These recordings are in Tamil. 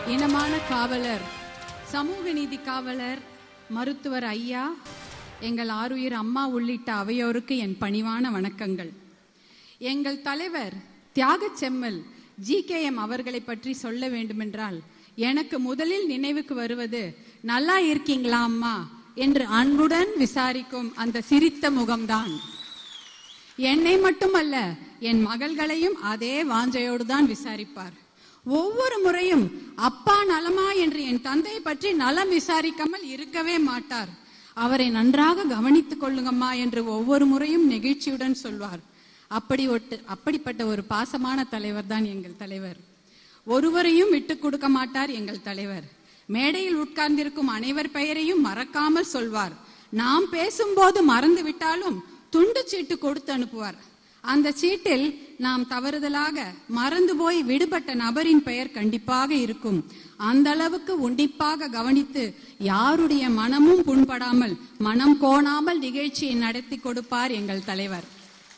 இனமான காவலர் சமூக நீதி காவலர் மருத்துவர் ஐயா எங்கள் ஆருயிர் அம்மா உள்ளிட்ட அவையோருக்கு என் பணிவான வணக்கங்கள் எங்கள் தலைவர் தியாகச் செம்மல் ஜி கே எம் அவர்களை பற்றி சொல்ல வேண்டுமென்றால் எனக்கு முதலில் நினைவுக்கு வருவது நல்லா இருக்கீங்களா அம்மா என்று அன்புடன் விசாரிக்கும் அந்த சிரித்த முகம்தான் என்னை மட்டுமல்ல என் மகள்களையும் அதே வாஞ்சையோடு தான் விசாரிப்பார் ஒவ்வொரு முறையும் அப்பா நலமா என்று என் தந்தையை பற்றி நலம் விசாரிக்காமல் இருக்கவே மாட்டார் அவரை நன்றாக கவனித்துக் கொள்ளுங்கம்மா என்று ஒவ்வொரு முறையும் நெகிழ்ச்சியுடன் சொல்வார் அப்படி ஒட்டு அப்படிப்பட்ட ஒரு பாசமான தலைவர் தான் எங்கள் தலைவர் ஒருவரையும் விட்டுக் கொடுக்க மாட்டார் எங்கள் தலைவர் மேடையில் உட்கார்ந்திருக்கும் அனைவர் பெயரையும் மறக்காமல் சொல்வார் நாம் பேசும்போது மறந்து விட்டாலும் துண்டு சீட்டு கொடுத்து அனுப்புவார் அந்த சீட்டில் நாம் தவறுதலாக மறந்து போய் விடுபட்ட நபரின் பெயர் கண்டிப்பாக இருக்கும் அந்த அளவுக்கு உன்னிப்பாக கவனித்து யாருடைய மனமும் புண்படாமல் மனம் கோணாமல் நிகழ்ச்சியை நடத்தி கொடுப்பார் எங்கள் தலைவர்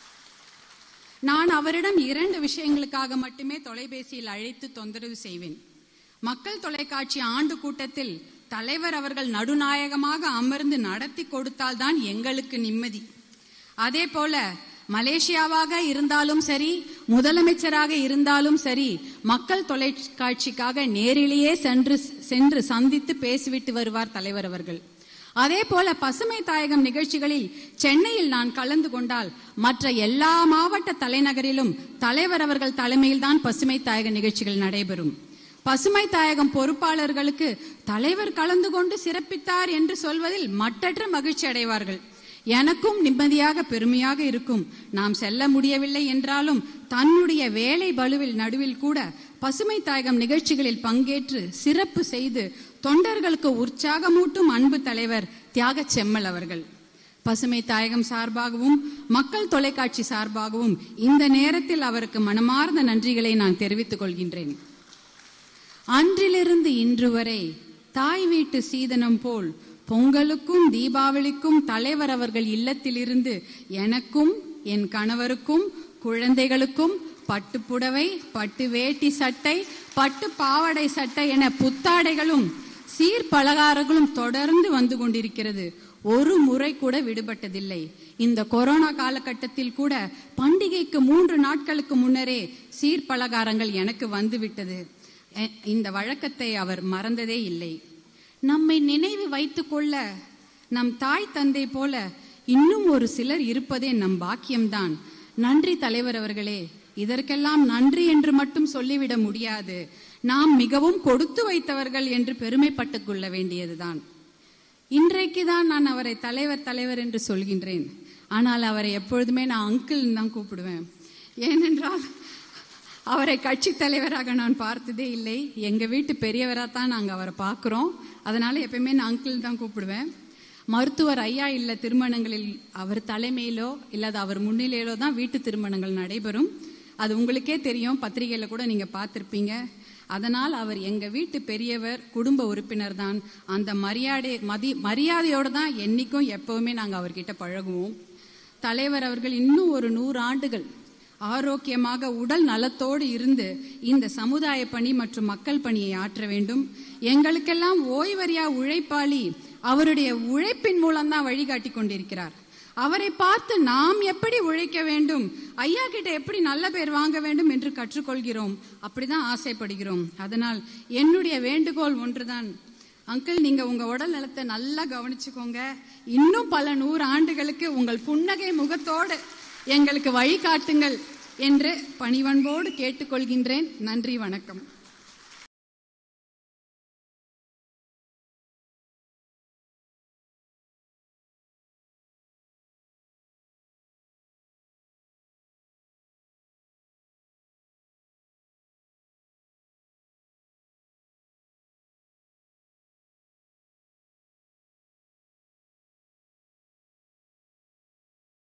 நான் அவரிடம் இரண்டு விஷயங்களுக்காக மட்டுமே தொலைபேசியில் அழைத்து தொந்தரவு செய்வேன் மக்கள் தொலைக்காட்சி ஆண்டு கூட்டத்தில் தலைவர் அவர்கள் நடுநாயகமாக அமர்ந்து நடத்தி கொடுத்தால்தான் எங்களுக்கு நிம்மதி அதே போல மலேசியாவாக இருந்தாலும் சரி முதலமைச்சராக இருந்தாலும் சரி மக்கள் தொலைக்காட்சிக்காக நேரிலேயே சென்று சென்று சந்தித்து பேசிவிட்டு வருவார் தலைவர் அவர்கள் அதே போல பசுமை தாயகம் நிகழ்ச்சிகளில் சென்னையில் நான் கலந்து கொண்டால் மற்ற எல்லா மாவட்ட தலைநகரிலும் தலைவர் அவர்கள் தலைமையில்தான் பசுமை தாயக நிகழ்ச்சிகள் நடைபெறும் பசுமை தாயகம் பொறுப்பாளர்களுக்கு தலைவர் கலந்து கொண்டு சிறப்பித்தார் என்று சொல்வதில் மட்டற்ற மகிழ்ச்சி அடைவார்கள் எனக்கும் நிம்மதியாக பெருமையாக இருக்கும் நாம் செல்ல முடியவில்லை என்றாலும் தன்னுடைய வேலை பலுவில் நடுவில் கூட பசுமை தாயகம் நிகழ்ச்சிகளில் பங்கேற்று சிறப்பு செய்து தொண்டர்களுக்கு உற்சாகமூட்டும் அன்பு தலைவர் தியாக செம்மல் அவர்கள் பசுமை தாயகம் சார்பாகவும் மக்கள் தொலைக்காட்சி சார்பாகவும் இந்த நேரத்தில் அவருக்கு மனமார்ந்த நன்றிகளை நான் தெரிவித்துக் கொள்கின்றேன் அன்றிலிருந்து இன்று வரை தாய் வீட்டு சீதனம் போல் பொங்கலுக்கும் தீபாவளிக்கும் தலைவர் அவர்கள் இல்லத்திலிருந்து எனக்கும் என் கணவருக்கும் குழந்தைகளுக்கும் பட்டு புடவை பட்டு வேட்டி சட்டை பட்டு பாவாடை சட்டை என புத்தாடைகளும் சீர் பலகாரங்களும் தொடர்ந்து வந்து கொண்டிருக்கிறது ஒரு முறை கூட விடுபட்டதில்லை இந்த கொரோனா காலகட்டத்தில் கூட பண்டிகைக்கு மூன்று நாட்களுக்கு முன்னரே சீர் பலகாரங்கள் எனக்கு வந்துவிட்டது இந்த வழக்கத்தை அவர் மறந்ததே இல்லை நம்மை நினைவு வைத்துக் கொள்ள நம் தாய் தந்தை போல இன்னும் ஒரு சிலர் இருப்பதே நம் பாக்கியம்தான் நன்றி தலைவர் அவர்களே இதற்கெல்லாம் நன்றி என்று மட்டும் சொல்லிவிட முடியாது நாம் மிகவும் கொடுத்து வைத்தவர்கள் என்று பெருமைப்பட்டுக் கொள்ள வேண்டியதுதான் இன்றைக்கு தான் நான் அவரை தலைவர் தலைவர் என்று சொல்கின்றேன் ஆனால் அவரை எப்பொழுதுமே நான் அங்கிள் தான் கூப்பிடுவேன் ஏனென்றால் அவரை கட்சி தலைவராக நான் பார்த்ததே இல்லை எங்க வீட்டு பெரியவராக தான் நாங்கள் அவரை பார்க்குறோம் அதனால எப்பயுமே நான் அங்கிள் தான் கூப்பிடுவேன் மருத்துவர் ஐயா இல்ல திருமணங்களில் அவர் தலைமையிலோ இல்லாத அவர் முன்னிலையிலோ தான் வீட்டு திருமணங்கள் நடைபெறும் அது உங்களுக்கே தெரியும் பத்திரிகையில கூட நீங்க பார்த்திருப்பீங்க அதனால் அவர் எங்க வீட்டு பெரியவர் குடும்ப உறுப்பினர் தான் அந்த மரியாதை மதி மரியாதையோடு தான் என்னைக்கும் எப்பவுமே நாங்க அவர்கிட்ட பழகுவோம் தலைவர் அவர்கள் இன்னும் ஒரு நூறு ஆண்டுகள் ஆரோக்கியமாக உடல் நலத்தோடு இருந்து இந்த சமுதாய பணி மற்றும் மக்கள் பணியை ஆற்ற வேண்டும் எங்களுக்கெல்லாம் ஓய்வறியா உழைப்பாளி அவருடைய உழைப்பின் மூலம்தான் வழிகாட்டி கொண்டிருக்கிறார் அவரை பார்த்து நாம் எப்படி உழைக்க வேண்டும் ஐயா கிட்ட எப்படி நல்ல பேர் வாங்க வேண்டும் என்று கற்றுக்கொள்கிறோம் அப்படிதான் ஆசைப்படுகிறோம் அதனால் என்னுடைய வேண்டுகோள் ஒன்றுதான் அங்கிள் நீங்க உங்க உடல் நலத்தை நல்லா கவனிச்சுக்கோங்க இன்னும் பல நூறு ஆண்டுகளுக்கு உங்கள் புன்னகை முகத்தோடு எங்களுக்கு வழிகாட்டுங்கள் என்று பணிவன்போடு கேட்டுக்கொள்கின்றேன் நன்றி வணக்கம்